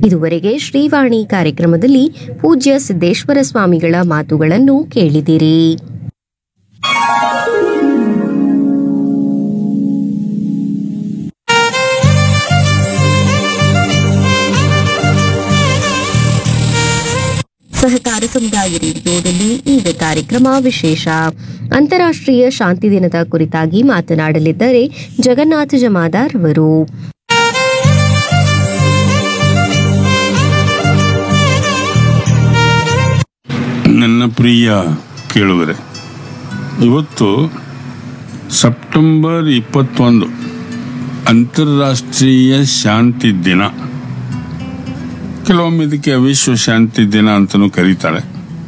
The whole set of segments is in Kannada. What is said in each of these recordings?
ಇದುವರೆಗೆ ಶ್ರೀವಾಣಿ ಕಾರ್ಯಕ್ರಮದಲ್ಲಿ ಪೂಜ್ಯ ಸಿದ್ದೇಶ್ವರ ಸ್ವಾಮಿಗಳ ಮಾತುಗಳನ್ನು ಕೇಳಿದಿರಿ ಸಹಕಾರ ಸಮುದಾಯ ರೇಡಿಯೋದಲ್ಲಿ ಈಗ ಕಾರ್ಯಕ್ರಮ ವಿಶೇಷ ಅಂತಾರಾಷ್ಟ್ರೀಯ ಶಾಂತಿ ದಿನದ ಕುರಿತಾಗಿ ಮಾತನಾಡಲಿದ್ದಾರೆ ಜಗನ್ನಾಥ ಜಮಾದಾರ್ ಅವರು ನನ್ನ ಪ್ರಿಯ ಕೇಳುಗರೆ ಇವತ್ತು ಸೆಪ್ಟೆಂಬರ್ ಇಪ್ಪತ್ತೊಂದು ಅಂತಾರಾಷ್ಟ್ರೀಯ ಶಾಂತಿ ದಿನ ಕೆಲವೊಮ್ಮೆ ಇದಕ್ಕೆ ವಿಶ್ವ ಶಾಂತಿ ದಿನ ಅಂತಲೂ ಕರೀತಾರೆ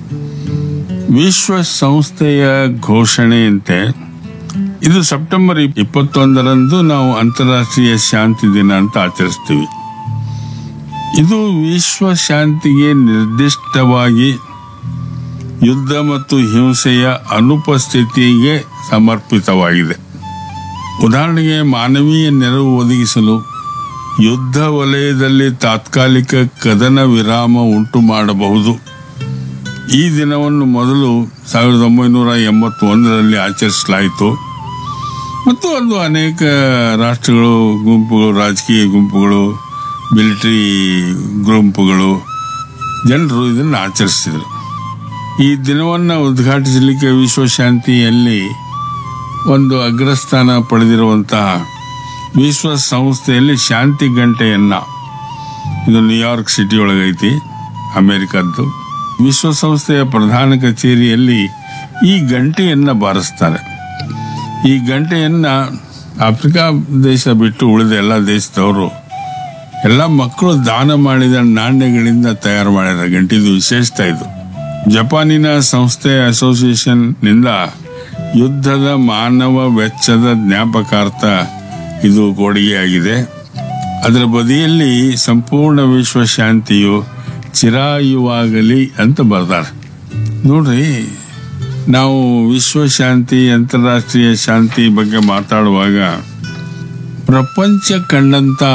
ವಿಶ್ವ ಸಂಸ್ಥೆಯ ಘೋಷಣೆಯಂತೆ ಇದು ಸೆಪ್ಟೆಂಬರ್ ಇಪ್ಪತ್ತೊಂದರಂದು ನಾವು ಅಂತಾರಾಷ್ಟ್ರೀಯ ಶಾಂತಿ ದಿನ ಅಂತ ಆಚರಿಸ್ತೀವಿ ಇದು ವಿಶ್ವ ಶಾಂತಿಗೆ ನಿರ್ದಿಷ್ಟವಾಗಿ ಯುದ್ಧ ಮತ್ತು ಹಿಂಸೆಯ ಅನುಪಸ್ಥಿತಿಗೆ ಸಮರ್ಪಿತವಾಗಿದೆ ಉದಾಹರಣೆಗೆ ಮಾನವೀಯ ನೆರವು ಒದಗಿಸಲು ಯುದ್ಧ ವಲಯದಲ್ಲಿ ತಾತ್ಕಾಲಿಕ ಕದನ ವಿರಾಮ ಉಂಟು ಮಾಡಬಹುದು ಈ ದಿನವನ್ನು ಮೊದಲು ಸಾವಿರದ ಒಂಬೈನೂರ ಎಂಬತ್ತೊಂದರಲ್ಲಿ ಆಚರಿಸಲಾಯಿತು ಮತ್ತು ಒಂದು ಅನೇಕ ರಾಷ್ಟ್ರಗಳು ಗುಂಪುಗಳು ರಾಜಕೀಯ ಗುಂಪುಗಳು ಮಿಲಿಟರಿ ಗುಂಪುಗಳು ಜನರು ಇದನ್ನು ಆಚರಿಸಿದರು ಈ ದಿನವನ್ನು ಉದ್ಘಾಟಿಸಲಿಕ್ಕೆ ವಿಶ್ವಶಾಂತಿಯಲ್ಲಿ ಒಂದು ಅಗ್ರಸ್ಥಾನ ಪಡೆದಿರುವಂತಹ ವಿಶ್ವ ಸಂಸ್ಥೆಯಲ್ಲಿ ಶಾಂತಿ ಗಂಟೆಯನ್ನ ಇದು ನ್ಯೂಯಾರ್ಕ್ ಸಿಟಿ ಒಳಗೈತಿ ಅಮೆರಿಕದ್ದು ವಿಶ್ವಸಂಸ್ಥೆಯ ಪ್ರಧಾನ ಕಚೇರಿಯಲ್ಲಿ ಈ ಗಂಟೆಯನ್ನ ಬಾರಿಸ್ತಾರೆ ಈ ಗಂಟೆಯನ್ನ ಆಫ್ರಿಕಾ ದೇಶ ಬಿಟ್ಟು ಉಳಿದ ಎಲ್ಲ ದೇಶದವರು ಎಲ್ಲ ಮಕ್ಕಳು ದಾನ ಮಾಡಿದ ನಾಣ್ಯಗಳಿಂದ ತಯಾರು ಮಾಡಿದ ಗಂಟೆ ಇದು ವಿಶೇಷತೆ ಇದು ಜಪಾನಿನ ಸಂಸ್ಥೆ ಅಸೋಸಿಯೇಷನ್ ನಿಂದ ಯುದ್ಧದ ಮಾನವ ವೆಚ್ಚದ ಜ್ಞಾಪಕಾರ್ಥ ಇದು ಕೊಡುಗೆಯಾಗಿದೆ ಅದರ ಬದಿಯಲ್ಲಿ ಸಂಪೂರ್ಣ ವಿಶ್ವ ಶಾಂತಿಯು ಚಿರಾಯುವಾಗಲಿ ಅಂತ ಬರ್ತಾರೆ ನೋಡ್ರಿ ನಾವು ವಿಶ್ವ ಶಾಂತಿ ಅಂತಾರಾಷ್ಟ್ರೀಯ ಶಾಂತಿ ಬಗ್ಗೆ ಮಾತಾಡುವಾಗ ಪ್ರಪಂಚ ಕಂಡಂತ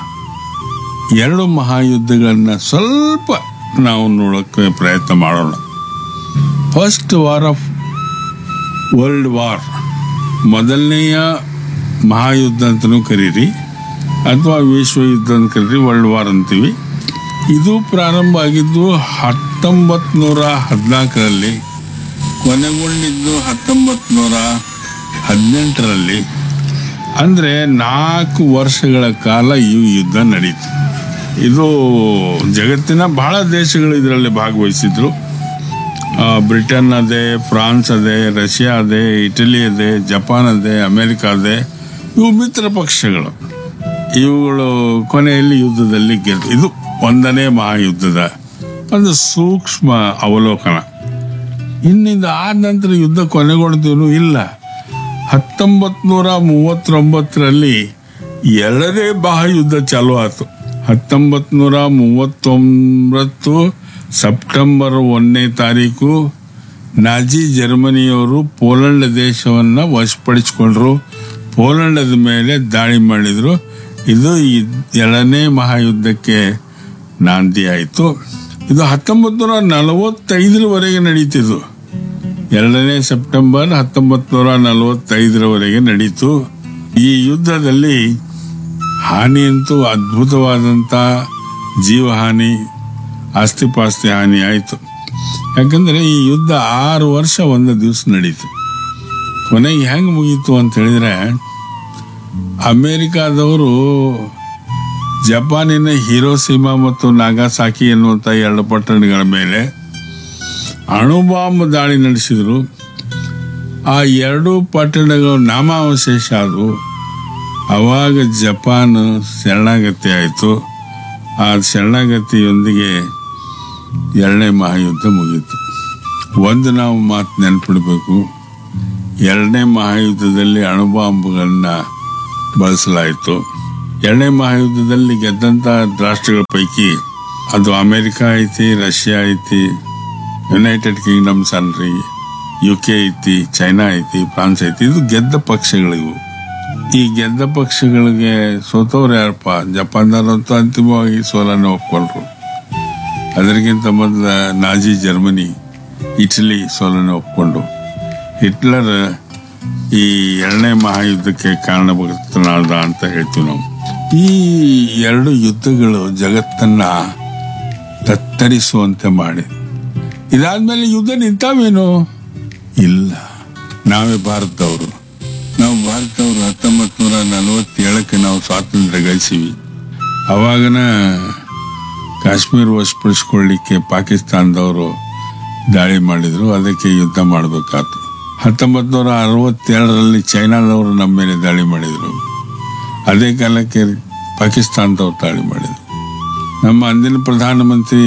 ಎರಡು ಮಹಾಯುದ್ಧಗಳನ್ನ ಸ್ವಲ್ಪ ನಾವು ನೋಡೋಕ್ಕೆ ಪ್ರಯತ್ನ ಮಾಡೋಣ first war of world war ಮೊದಲನೆಯ ಮಹಾಯುದ್ಧ ಅಂತಲೂ ಕರೀರಿ ಅಥವಾ ವಿಶ್ವ ಯುದ್ಧ ಅಂತ ಕರೀರಿ ವರ್ಲ್ಡ್ ವಾರ್ ಅಂತೀವಿ ಇದು ಪ್ರಾರಂಭ ಆಗಿದ್ದು ಹತ್ತೊಂಬತ್ತು ನೂರ ಹದಿನಾಲ್ಕರಲ್ಲಿ ಕೊನೆಗೊಂಡಿದ್ದು ಹತ್ತೊಂಬತ್ತು ನೂರ ಹದಿನೆಂಟರಲ್ಲಿ ಅಂದರೆ ನಾಲ್ಕು ವರ್ಷಗಳ ಕಾಲ ಈ ಯುದ್ಧ ನಡೀತು ಇದು ಜಗತ್ತಿನ ಬಹಳ ದೇಶಗಳು ಇದರಲ್ಲಿ ಭಾಗವಹಿಸಿದ್ರು ಆ, ಬ್ರಿಟನ್ ಅದೇ ಫ್ರಾನ್ಸ್ ಅದೇ ರಷ್ಯಾ ಅದೇ ಇಟಲಿ ಅದೇ ಜಪಾನ್ ಅದೇ ಅಮೆರಿಕ ಅದೇ ಇವು ಮಿತ್ರ ಪಕ್ಷಗಳು ಇವುಗಳು ಕೊನೆಯಲ್ಲಿ ಯುದ್ಧದಲ್ಲಿ ಗೆದ್ದು ಇದು ಒಂದನೇ ಮಹಾಯುದ್ಧದ ಒಂದು ಸೂಕ್ಷ್ಮ ಅವಲೋಕನ ಇನ್ನಿಂದ ಆದ ನಂತರ ಯುದ್ಧ ಕೊನೆಗೊಳ್ತೀವನು ಇಲ್ಲ ಹತ್ತೊಂಬತ್ ನೂರ ಮೂವತ್ತೊಂಬತ್ತರಲ್ಲಿ ಎರಡನೇ ಮಹಾಯುದ್ಧ ಚಾಲು ಆಯ್ತು ಹತ್ತೊಂಬತ್ ನೂರ ಮೂವತ್ತೊಂಬತ್ತು ಸೆಪ್ಟೆಂಬರ್ ಒಂದನೇ ತಾರೀಕು ನಾಜಿ ಜರ್ಮನಿಯವರು ಪೋಲೆಂಡ್ ದೇಶವನ್ನ ವಶಪಡಿಸಿಕೊಂಡ್ರು ಪೋಲೆಂಡದ ಮೇಲೆ ದಾಳಿ ಮಾಡಿದ್ರು ಇದು ಈ ಎರಡನೇ ಮಹಾಯುದ್ಧಕ್ಕೆ ನಾಂದಿ ಆಯಿತು ಇದು ಹತ್ತೊಂಬತ್ತು ನೂರ ನಲವತ್ತೈದರವರೆಗೆ ನಡೀತಿದ್ದು ಎರಡನೇ ಸೆಪ್ಟೆಂಬರ್ ಹತ್ತೊಂಬತ್ತು ನೂರ ನಲವತ್ತೈದರವರೆಗೆ ನಡೀತು ಈ ಯುದ್ಧದಲ್ಲಿ ಹಾನಿ ಅಂತೂ ಅದ್ಭುತವಾದಂಥ ಜೀವಹಾನಿ ಆಸ್ತಿಪಾಸ್ತಿ ಹಾನಿ ಆಯಿತು ಯಾಕಂದ್ರೆ ಈ ಯುದ್ಧ ಆರು ವರ್ಷ ಒಂದು ದಿವಸ ನಡೀತು ಕೊನೆಗೆ ಹೆಂಗೆ ಮುಗೀತು ಅಂತ ಹೇಳಿದ್ರೆ ಅಮೇರಿಕಾದವರು ಜಪಾನಿನ ಹಿರೋಸಿಮಾ ಮತ್ತು ನಾಗಾಸಾಕಿ ಎನ್ನುವಂಥ ಎರಡು ಪಟ್ಟಣಗಳ ಮೇಲೆ ಅಣುಬಾಂಬ್ ದಾಳಿ ನಡೆಸಿದ್ರು ಆ ಎರಡೂ ಪಟ್ಟಣಗಳು ನಾಮಾವಶೇಷ ಆದವು ಅವಾಗ ಜಪಾನ್ ಶರಣಾಗತಿ ಆಯಿತು ಆ ಶರಣಾಗತಿಯೊಂದಿಗೆ ಎರಡನೇ ಮಹಾಯುದ್ಧ ಮುಗೀತು ಒಂದು ನಾವು ಮಾತು ನೆನ್ಪಿಡ್ಬೇಕು ಎರಡನೇ ಮಹಾಯುದ್ಧದಲ್ಲಿ ಅಣುಬಾಂಬ್ಗಳನ್ನ ಬಳಸಲಾಯಿತು ಎರಡನೇ ಮಹಾಯುದ್ಧದಲ್ಲಿ ಗೆದ್ದಂಥ ರಾಷ್ಟ್ರಗಳ ಪೈಕಿ ಅದು ಅಮೆರಿಕ ಐತಿ ರಷ್ಯಾ ಐತಿ ಯುನೈಟೆಡ್ ಕಿಂಗ್ಡಮ್ಸ್ ಅನ್ರಿ ಯು ಕೆ ಐತಿ ಚೈನಾ ಐತಿ ಫ್ರಾನ್ಸ್ ಐತಿ ಇದು ಗೆದ್ದ ಪಕ್ಷಗಳಿವು ಈ ಗೆದ್ದ ಪಕ್ಷಗಳಿಗೆ ಸೋತವ್ರು ಯಾರಪ್ಪ ಜಪಾನ್ದವ್ರಂತೂ ಅಂತಿಮವಾಗಿ ಸೋಲನ್ನು ಒಪ್ಕೊಂಡ್ರು ಅದರಿಗಿಂತ ಮೊದಲ ನಾಜಿ ಜರ್ಮನಿ ಇಟಲಿ ಸೋಲನ್ನು ಒಪ್ಕೊಂಡು ಹಿಟ್ಲರ್ ಈ ಎರಡನೇ ಮಹಾಯುದ್ಧಕ್ಕೆ ಕಾರಣಭೂತನಾದ ಅಂತ ಹೇಳ್ತೀವಿ ನಾವು ಈ ಎರಡು ಯುದ್ಧಗಳು ಜಗತ್ತನ್ನ ತತ್ತರಿಸುವಂತೆ ಮಾಡಿ ಇದಾದ್ಮೇಲೆ ಯುದ್ಧ ನಿಂತಾವೇನು ಇಲ್ಲ ನಾವೇ ಭಾರತದವರು ನಾವು ಭಾರತದವರು ಹತ್ತೊಂಬತ್ತು ನೂರ ನಲವತ್ತೇಳಕ್ಕೆ ನಾವು ಸ್ವಾತಂತ್ರ್ಯ ಗಳಿಸಿವಿ ಅವಾಗನ ಕಾಶ್ಮೀರ ವಶಪಡಿಸ್ಕೊಳ್ಳಿಕ್ಕೆ ಪಾಕಿಸ್ತಾನದವರು ದಾಳಿ ಮಾಡಿದ್ರು ಅದಕ್ಕೆ ಯುದ್ಧ ಮಾಡಬೇಕಾಯ್ತು ಹತ್ತೊಂಬತ್ತು ನೂರ ಅರವತ್ತೆರಡರಲ್ಲಿ ಚೈನಾದವರು ನಮ್ಮ ಮೇಲೆ ದಾಳಿ ಮಾಡಿದರು ಅದೇ ಕಾಲಕ್ಕೆ ಪಾಕಿಸ್ತಾನದವ್ರು ದಾಳಿ ಮಾಡಿದರು ನಮ್ಮ ಅಂದಿನ ಪ್ರಧಾನಮಂತ್ರಿ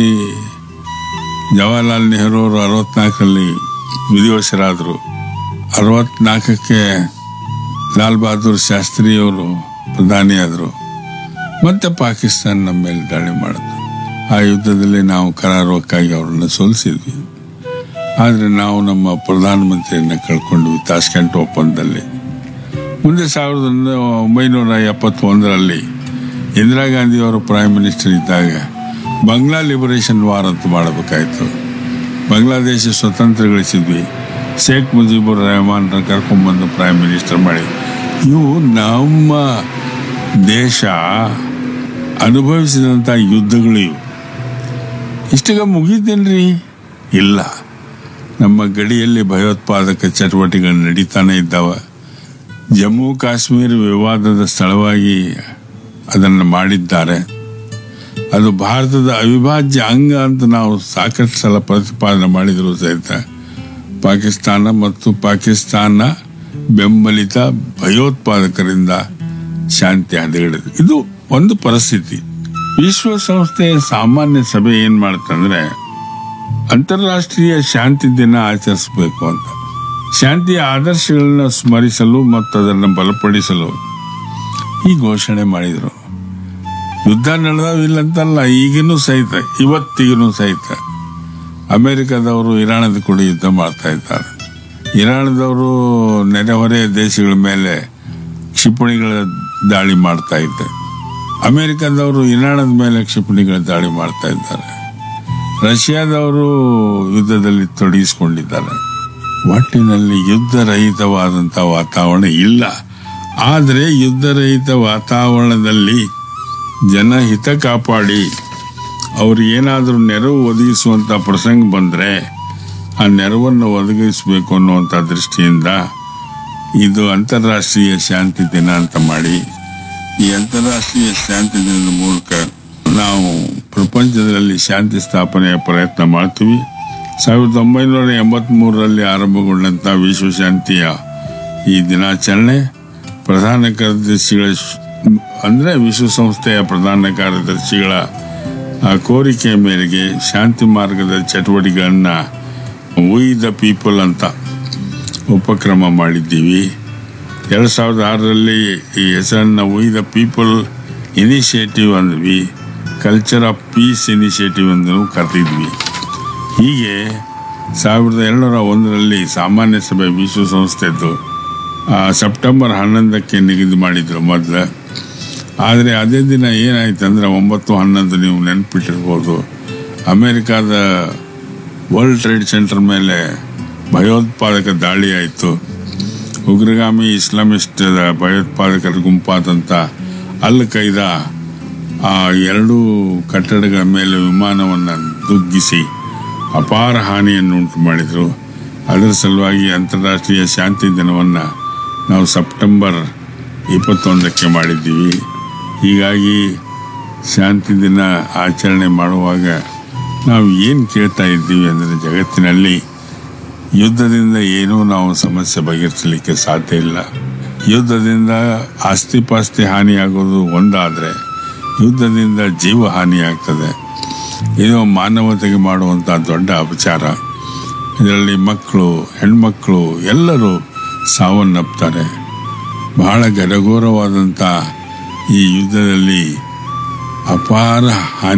ಜವಾಹರ್ಲಾಲ್ ನೆಹರು ಅವರು ಅರವತ್ನಾಲ್ಕರಲ್ಲಿ ವಿಧಿವಶರಾದರು ಅರವತ್ನಾಲ್ಕಕ್ಕೆ ಲಾಲ್ ಬಹದ್ದೂರ್ ಶಾಸ್ತ್ರಿಯವರು ಪ್ರಧಾನಿಯಾದರು ಮತ್ತೆ ಪಾಕಿಸ್ತಾನ ನಮ್ಮ ಮೇಲೆ ದಾಳಿ ಮಾಡಿದ್ರು ಆ ಯುದ್ಧದಲ್ಲಿ ನಾವು ಕರಾರುವಕ್ಕಾಗಿ ಅವರನ್ನು ಸೋಲಿಸಿದ್ವಿ ಆದರೆ ನಾವು ನಮ್ಮ ಪ್ರಧಾನಮಂತ್ರಿಯನ್ನ ಕಳ್ಕೊಂಡ್ವಿ ತಾಷ್ಕೆಂಟ್ ಒಪ್ಪಂದದಲ್ಲಿ ಮುಂದೆ ಸಾವಿರದ ಒಂಬೈನೂರ ಎಪ್ಪತ್ತೊಂದರಲ್ಲಿ ಇಂದಿರಾ ಗಾಂಧಿ ಅವರು ಪ್ರೈಮ್ ಮಿನಿಸ್ಟರ್ ಇದ್ದಾಗ ಬಂಗ್ಲಾ ಲಿಬರೇಷನ್ ವಾರ್ ಅಂತ ಮಾಡಬೇಕಾಯ್ತು ಬಾಂಗ್ಲಾದೇಶ ಸ್ವತಂತ್ರ ಗಳಿಸಿದ್ವಿ ಶೇಖ್ ಮುಜಿಬುರ್ ರೆಹಮಾನ್ ಕರ್ಕೊಂಡ್ಬಂದು ಪ್ರೈಮ್ ಮಿನಿಸ್ಟರ್ ಮಾಡಿ ಇವು ನಮ್ಮ ದೇಶ ಅನುಭವಿಸಿದಂಥ ಯುದ್ಧಗಳು ಇವು ಇಷ್ಟಗ ಮುಗೀತೇನ್ರಿ ಇಲ್ಲ ನಮ್ಮ ಗಡಿಯಲ್ಲಿ ಭಯೋತ್ಪಾದಕ ಚಟುವಟಿಕೆಗಳು ನಡೀತಾನೆ ಇದ್ದಾವ ಜಮ್ಮು ಕಾಶ್ಮೀರ ವಿವಾದದ ಸ್ಥಳವಾಗಿ ಅದನ್ನು ಮಾಡಿದ್ದಾರೆ ಅದು ಭಾರತದ ಅವಿಭಾಜ್ಯ ಅಂಗ ಅಂತ ನಾವು ಸಾಕಷ್ಟು ಸಲ ಪ್ರತಿಪಾದನೆ ಮಾಡಿದರೂ ಸಹಿತ ಪಾಕಿಸ್ತಾನ ಮತ್ತು ಪಾಕಿಸ್ತಾನ ಬೆಂಬಲಿತ ಭಯೋತ್ಪಾದಕರಿಂದ ಶಾಂತಿ ಹದಗೆಡಿದೆ ಇದು ಒಂದು ಪರಿಸ್ಥಿತಿ ವಿಶ್ವಸಂಸ್ಥೆಯ ಸಾಮಾನ್ಯ ಸಭೆ ಏನ್ ಮಾಡುತ್ತಂದ್ರೆ ಅಂತಾರಾಷ್ಟ್ರೀಯ ಶಾಂತಿ ದಿನ ಆಚರಿಸಬೇಕು ಅಂತ ಶಾಂತಿಯ ಆದರ್ಶಗಳನ್ನ ಸ್ಮರಿಸಲು ಮತ್ತು ಅದನ್ನು ಬಲಪಡಿಸಲು ಈ ಘೋಷಣೆ ಮಾಡಿದರು ಯುದ್ಧ ನಡೆದಾವಿಲ್ಲ ಅಂತಲ್ಲ ಈಗಿನೂ ಸಹಿತ ಇವತ್ತಿಗೂ ಸಹಿತ ಅಮೆರಿಕದವರು ಇರಾನದ ಕೂಡ ಯುದ್ಧ ಮಾಡ್ತಾ ಇದ್ದಾರೆ ಇರಾನದವರು ನೆರೆಹೊರೆಯ ದೇಶಗಳ ಮೇಲೆ ಕ್ಷಿಪಣಿಗಳ ದಾಳಿ ಮಾಡ್ತಾ ಇದ್ದಾರೆ ಅಮೆರಿಕದವರು ಇರಾನದ ಮೇಲೆ ಕ್ಷಿಪಣಿಗಳ ದಾಳಿ ಮಾಡ್ತಾ ಇದ್ದಾರೆ ರಷ್ಯಾದವರು ಯುದ್ಧದಲ್ಲಿ ತೊಡಗಿಸಿಕೊಂಡಿದ್ದಾರೆ ಒಟ್ಟಿನಲ್ಲಿ ಯುದ್ಧರಹಿತವಾದಂಥ ವಾತಾವರಣ ಇಲ್ಲ ಆದರೆ ಯುದ್ಧರಹಿತ ವಾತಾವರಣದಲ್ಲಿ ಜನಹಿತ ಕಾಪಾಡಿ ಅವ್ರಿಗೆ ಏನಾದರೂ ನೆರವು ಒದಗಿಸುವಂಥ ಪ್ರಸಂಗ ಬಂದರೆ ಆ ನೆರವನ್ನು ಒದಗಿಸಬೇಕು ಅನ್ನುವಂಥ ದೃಷ್ಟಿಯಿಂದ ಇದು ಅಂತಾರಾಷ್ಟ್ರೀಯ ಶಾಂತಿ ದಿನ ಅಂತ ಮಾಡಿ ಈ ಅಂತಾರಾಷ್ಟ್ರೀಯ ಶಾಂತಿ ದಿನದ ಮೂಲಕ ನಾವು ಪ್ರಪಂಚದಲ್ಲಿ ಶಾಂತಿ ಸ್ಥಾಪನೆಯ ಪ್ರಯತ್ನ ಮಾಡ್ತೀವಿ ಸಾವಿರದ ಒಂಬೈನೂರ ಎಂಬತ್ಮೂರರಲ್ಲಿ ಆರಂಭಗೊಂಡಂಥ ವಿಶ್ವಶಾಂತಿಯ ಈ ದಿನಾಚರಣೆ ಪ್ರಧಾನ ಕಾರ್ಯದರ್ಶಿಗಳ ಶ್- ಅಂದ್ರೆ ವಿಶ್ವಸಂಸ್ಥೆಯ ಪ್ರಧಾನ ಕಾರ್ಯದರ್ಶಿಗಳ ಆ ಕೋರಿಕೆಯ ಮೇರೆಗೆ ಶಾಂತಿ ಮಾರ್ಗದ ಚಟುವಟಿಕೆಗಳನ್ನ ವಿ ದ ಪೀಪಲ್ ಅಂತ ಉಪಕ್ರಮ ಮಾಡಿದ್ದೀವಿ ಎರಡು ಸಾವಿರದ ಆರರಲ್ಲಿ ಈ ಹೆಸರನ್ನ ವಿ ದ ಪೀಪಲ್ ಇನಿಷಿಯೇಟಿವ್ ಅಂದ್ವಿ ಕಲ್ಚರ್ ಆಫ್ ಪೀಸ್ ಇನಿಷಿಯೇಟಿವ್ ಎಂದು ಕರೆದಿದ್ವಿ ಹೀಗೆ ಸಾವಿರದ ಎರಡುನೂರ ಒಂದರಲ್ಲಿ ಸಾಮಾನ್ಯ ಸಭೆ ವಿಶ್ವಸಂಸ್ಥೆದ್ದು ಆ, ಸೆಪ್ಟೆಂಬರ್ ಹನ್ನೊಂದಕ್ಕೆ ನಿಗದಿ ಮಾಡಿದ್ರು ಮೊದಲು ಆದರೆ ಅದೇ ದಿನ ಏನಾಯ್ತು ಅಂದರೆ ಒಂಬತ್ತು ಹನ್ನೊಂದು ನೀವು ನೆನ್ಪಿಟ್ಟಿರ್ಬೋದು ಅಮೇರಿಕಾದ ವರ್ಲ್ಡ್ ಟ್ರೇಡ್ ಸೆಂಟರ್ ಮೇಲೆ ಭಯೋತ್ಪಾದಕ ದಾಳಿ ಆಯಿತು ಉಗ್ರಗಾಮಿ ಇಸ್ಲಾಮಿಸ್ಟ್ ಭಯೋತ್ಪಾದಕರ ಗುಂಪಾದಂಥ ಅಲ್ ಕೈದಾ ಆ ಎರಡೂ ಕಟ್ಟಡಗಳ ಮೇಲೆ ವಿಮಾನವನ್ನು ದುಗ್ಗಿಸಿ ಅಪಾರ ಹಾನಿಯನ್ನು ಉಂಟು ಮಾಡಿದರು ಅದರ ಸಲುವಾಗಿ ಅಂತಾರಾಷ್ಟ್ರೀಯ ಶಾಂತಿ ದಿನವನ್ನು ನಾವು ಸೆಪ್ಟೆಂಬರ್ ಇಪ್ಪತ್ತೊಂದಕ್ಕೆ ಮಾಡಿದ್ದೀವಿ ಹೀಗಾಗಿ ಶಾಂತಿ ದಿನ ಆಚರಣೆ ಮಾಡುವಾಗ ನಾವು ಏನು ಕೇಳ್ತಾ ಇದ್ದೀವಿ ಅಂದರೆ ಜಗತ್ತಿನಲ್ಲಿ ಯುದ್ಧದಿಂದ ಏನೂ ನಾವು ಸಮಸ್ಯೆ ಬಗೆಹರಿಸಲಿಕ್ಕೆ ಸಾಧ್ಯ ಇಲ್ಲ ಯುದ್ಧದಿಂದ ಆಸ್ತಿ ಪಾಸ್ತಿ ಹಾನಿಯಾಗೋದು ಒಂದಾದರೆ ಯುದ್ಧದಿಂದ ಜೀವ ಹಾನಿಯಾಗ್ತದೆ ಇದು ಮಾನವತೆಗೆ ಮಾಡುವಂಥ ದೊಡ್ಡ ಅಪಚಾರ ಇದರಲ್ಲಿ ಮಕ್ಕಳು ಹೆಣ್ಮಕ್ಳು ಎಲ್ಲರೂ ಸಾವನ್ನಪ್ತಾರೆ ಬಹಳ ಗಡಘೋರವಾದಂಥ ಈ ಯುದ್ಧದಲ್ಲಿ ಅಪಾರ ಹಾನಿ